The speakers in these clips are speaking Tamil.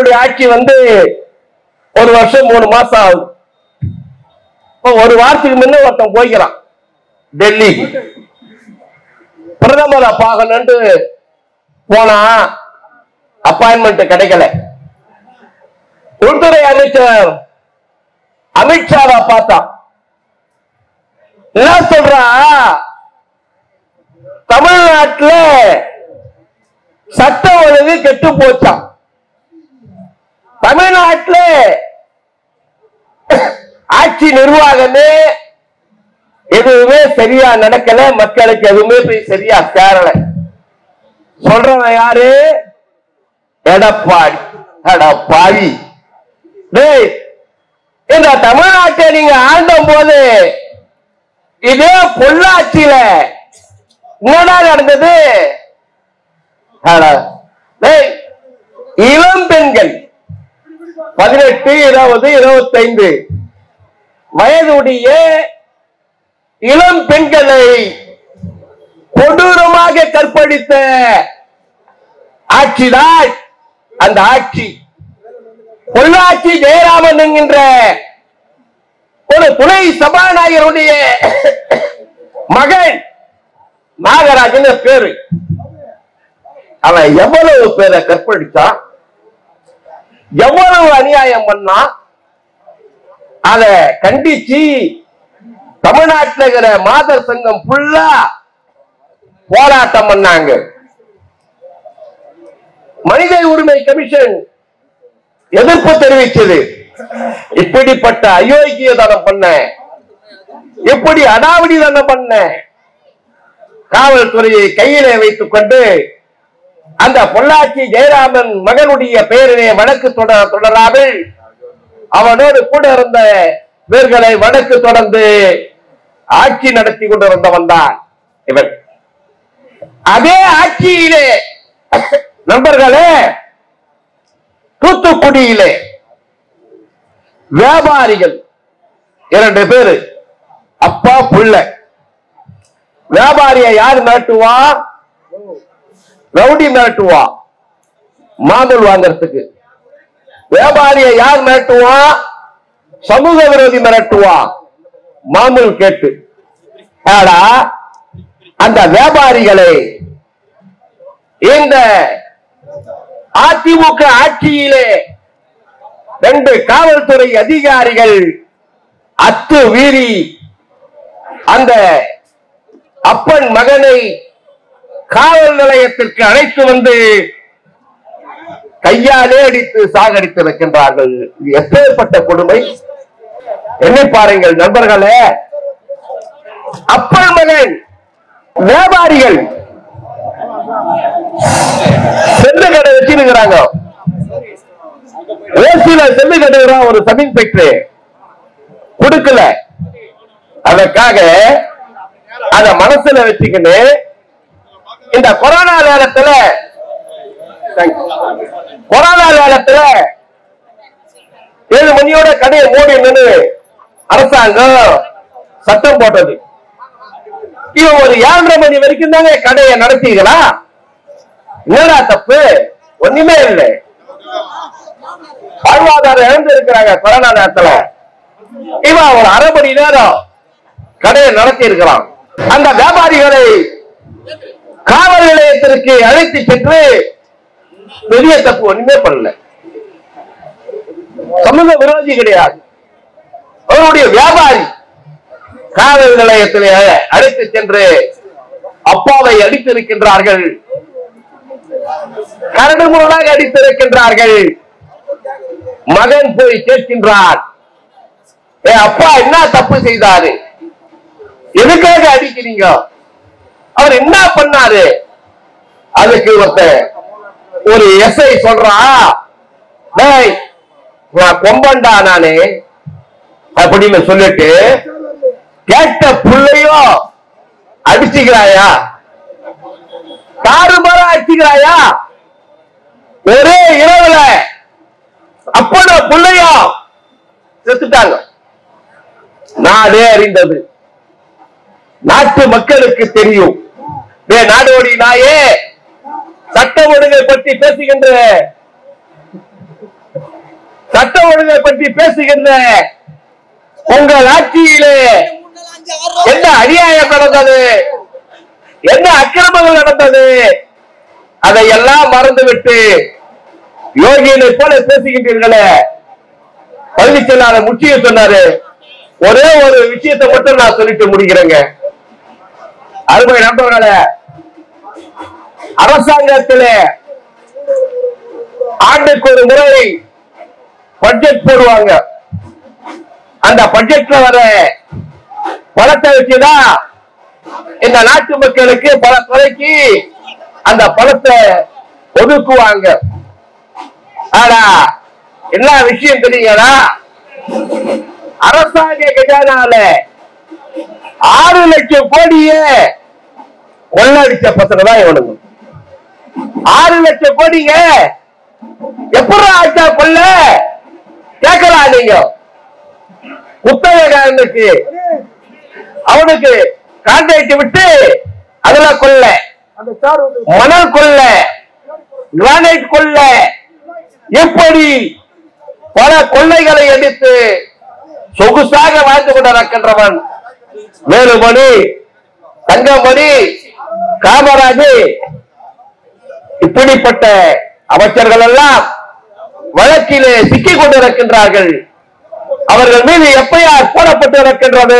அவருடைய ஆட்சி வந்து ஒரு வருஷம் மூணு மாசம் ஆகுது இப்போ ஒரு வாரத்துக்கு முன்ன ஒருத்தன் போய்க்கிறான் டெல்லி பிரதமரை பார்க்கணுன்ட்டு போனா அப்பாயின்மெண்ட் கிடைக்கல உள்துறை அமைச்சர் அமித்ஷாவை பார்த்தான் என்ன சொல்றா தமிழ்நாட்டுல சட்டம் ஒழுங்கு கெட்டு போச்சாம் தமிழ்நாட்டுல ஆட்சி நிர்வாகமே எதுவுமே சரியா நடக்கல மக்களுக்கு எதுவுமே போய் சரியா சேரல சொல்றவன் யாரு எடப்பாடி எடப்பாடி டேய் இந்த தமிழ்நாட்டை நீங்க ஆண்ட போது இதே பொள்ளாச்சியில என்னடா நடந்தது அட, டேய், இளம் பெண்கள் பதினெட்டு இருபது இருபத்தைந்து வயதுடைய இளம் பெண்களை கொடூரமாக கற்பழித்த ஆட்சிதான் அந்த ஆட்சி பொள்ளாச்சி ஜெயராமன் என்கின்ற ஒரு துணை சபாநாயகருடைய மகன் நாகராஜன் பேரு அவன் எவ்வளவு பேரை கற்பழிச்சான் எவ்வளவு அநியாயம் பண்ணான் அத கண்டிச்சு தமிழ்நாட்டில் இருக்கிற மாதர் சங்கம் ஃபுல்லா போராட்டம் பண்ணாங்க மனித உரிமை கமிஷன் எதிர்ப்பு தெரிவிச்சது இப்படிப்பட்ட அயோக்கியதனம் பண்ண இப்படி அடாவடிதனம் பண்ண காவல்துறையை கையிலே வைத்துக் கொண்டு அந்த பொள்ளாச்சி ஜெயராமன் மகனுடைய பெயரிலே வழக்கு தொடர தொடராமல் அவனோடு கூட இருந்த இவர்களை வழக்கு தொடர்ந்து ஆட்சி நடத்தி கொண்டிருந்தவன் தான் இவன் அதே ஆட்சியிலே நண்பர்களே தூத்துக்குடியிலே வியாபாரிகள் இரண்டு பேரு அப்பா புள்ள வியாபாரியை யார் மிரட்டுவா ரவுடி மிரட்டுவா மாதல் வாங்கறதுக்கு வியாபாரியை யார் மிரட்டுவா சமூக விரோதி மிரட்டுவா மாமூல் கேட்டு ஆடா அந்த வியாபாரிகளை இந்த அதிமுக ஆட்சியிலே ரெண்டு காவல்துறை அதிகாரிகள் அத்து வீறி அந்த அப்பன் மகனை காவல் நிலையத்திற்கு அழைத்து வந்து கையாலே அடித்து சாகடித்து வைக்கின்றார்கள் இது எப்பேற்பட்ட கொடுமை என்னை பாருங்கள் நண்பர்களே அப்பன் மகன் வியாபாரிகள் செல்லு கடை வச்சிருக்கிறாங்க ஓசியில செல்லு கட்டுகிறான் ஒரு சப் இன்ஸ்பெக்டர் கொடுக்கல அதற்காக அத மனசுல வச்சுக்கிட்டு இந்த கொரோனா நேரத்துல கொரோனா நேரத்துல ஏழு மணியோட கடையை மூடின்னு அரசாங்கம் சட்டம் போட்டது இவன் ஒரு ஏழரை மணி வரைக்கும் தாங்க கடையை நடத்தீங்களா என்னடா தப்பு ஒண்ணுமே இல்லை வாழ்வாதாரம் இழந்து இருக்கிறாங்க கொரோனா நேரத்துல இவன் ஒரு அரை மணி நேரம் கடையை நடத்தி இருக்கிறான் அந்த வியாபாரிகளை காவல் நிலையத்திற்கு அழைத்து சென்று பெரிய தப்பு ஒண்ணுமே பண்ணல சமூக விரோதி கிடையாது அவருடைய வியாபாரி காவல் நிலையத்திலே அழைத்து சென்று அப்பாவை அடித்திருக்கின்றார்கள் கரடு முரடாக அடித்திருக்கின்றார்கள் மகன் போய் கேட்கின்றார் ஏ அப்பா என்ன தப்பு செய்தாரு எதுக்காக அடிக்கிறீங்க அவர் என்ன பண்ணாரு அதுக்கு ஒருத்தன் ஒரு எஸ்ஐ சொல்றா டேய் நான் கொம்பண்டா நானு அப்படின்னு சொல்லிட்டு கேட்ட புள்ளையோ அடிச்சுக்கிறாயா தாறுமாறா அடிச்சுக்கிறாயா ஒரே இரவுல அப்பன புள்ளையோ செத்துட்டாங்க நாடே அறிந்தது நாட்டு மக்களுக்கு தெரியும் டே நாடோடி நாயே சட்ட ஒழுங்கை பற்றி பேசுகின்ற சட்ட ஒழுங்கை பற்றி பேசுகின்ற உங்கள் ஆட்சியிலே என்ன அநியாயம் நடந்தது என்ன அக்கிரமங்கள் நடந்தது அதையெல்லாம் மறந்துவிட்டு யோகியனை போல பேசுகின்றீர்களே பழனிச்செல்லாத முக்கியம் சொன்னாரு ஒரே ஒரு விஷயத்தை மட்டும் நான் சொல்லிட்டு முடிக்கிறேங்க அருமை நண்பர்களே அரசாங்கத்திலே ஆண்டுக்கு ஒரு முறை பட்ஜெட் போடுவாங்க அந்த பட்ஜெட்ல வர பணத்தை வச்சுதான் இந்த நாட்டு மக்களுக்கு பல துறைக்கு அந்த பணத்தை ஒதுக்குவாங்க ஆனா என்ன விஷயம் தெரியுங்களா அரசாங்க கஜானால ஆறு லட்சம் கோடிய கொள்ளடிச்ச பசங்க தான் இவனுங்க ஆறு லட்சம் கோடிங்க எப்படி ஆச்சா கொள்ள கேட்கலாம் நீங்க குத்தகைக்காரனுக்கு அவனுக்கு கான்ட்ராக்ட் விட்டு அதுல கொள்ள அந்த சார் வந்து மணல் கொள்ள கிரானைட் கொள்ள எப்படி பல கொள்ளைகளை எடுத்து சொகுசாக வாழ்ந்து கொண்டிருக்கின்றவன் வேலுமணி தங்கமணி காமராஜ் இப்படிப்பட்ட அமைச்சர்கள் எல்லாம் வழக்கிலே சிக்கிக் கொண்டிருக்கின்றார்கள் அவர்கள் மீது எஃப்ஐஆர் போடப்பட்டு இருக்கின்றது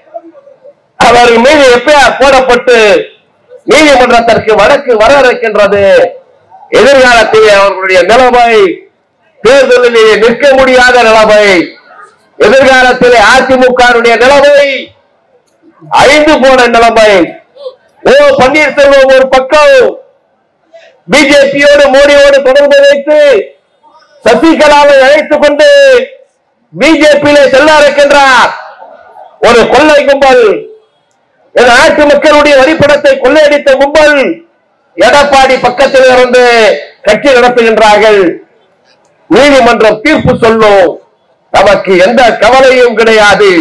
அவர்கள் மீது எஃப்ஐஆர் போடப்பட்டு நீதிமன்றத்திற்கு வழக்கு வர இருக்கின்றது எதிர்காலத்தில் அவர்களுடைய நிலைமை தேர்தலிலே நிற்க முடியாத நிலைமை எதிர்காலத்தில் அதிமுகவுடைய நிலைமை அழிந்து போன நிலைமை ஓ பன்னீர்செல்வம் ஒரு பக்கம் பிஜேபியோடு மோடியோடு தொடர்பு வைத்து சசிகலாவை அழைத்துக் கொண்டு பிஜேபியிலே செல்ல இருக்கின்றார் ஒரு கொள்ளை கும்பல் இந்த நாட்டு மக்களுடைய வரிப்பணத்தை கொள்ளையடித்த கும்பல் எடப்பாடி பக்கத்தில் இருந்து கட்சி நடத்துகின்றார்கள் நீதிமன்றம் தீர்ப்பு சொல்லும் நமக்கு எந்த கவலையும் கிடையாது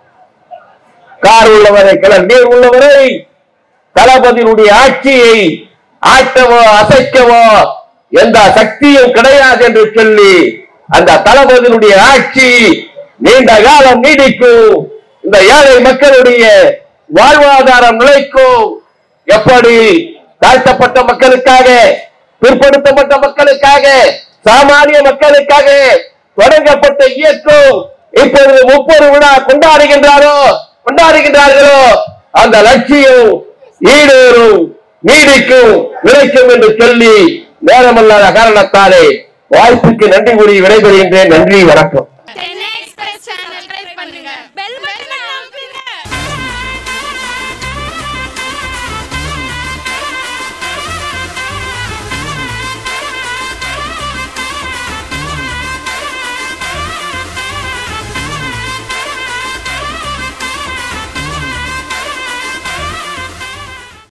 கார் உள்ளவரை கிளர் நீர் உள்ளவரை தளபதியினுடைய ஆட்சியை ஆட்டவோ அசைக்கவோ எந்த சக்தியும் கிடையாது என்று சொல்லி அந்த தளபதியினுடைய ஆட்சி நீண்ட காலம் நீடிக்கும் இந்த ஏழை மக்களுடைய வாழ்வாதாரம் நிலைக்கும் எப்படி தாழ்த்தப்பட்ட மக்களுக்காக பிற்படுத்தப்பட்ட மக்களுக்காக சாமானிய மக்களுக்காக தொடங்கப்பட்ட இயக்கம் இப்பொழுது முப்பது விழா கொண்டாடுகின்றாரோ கொண்டாடுகின்றார்களோ அந்த லட்சியம் ஈடேறும் நீடிக்கும் நிலைக்கும் என்று சொல்லி நேரமல்லாத காரணத்தாலே வாய்ப்புக்கு நன்றி கூறி விடைபெறுகின்றேன் நன்றி வணக்கம் தென்னை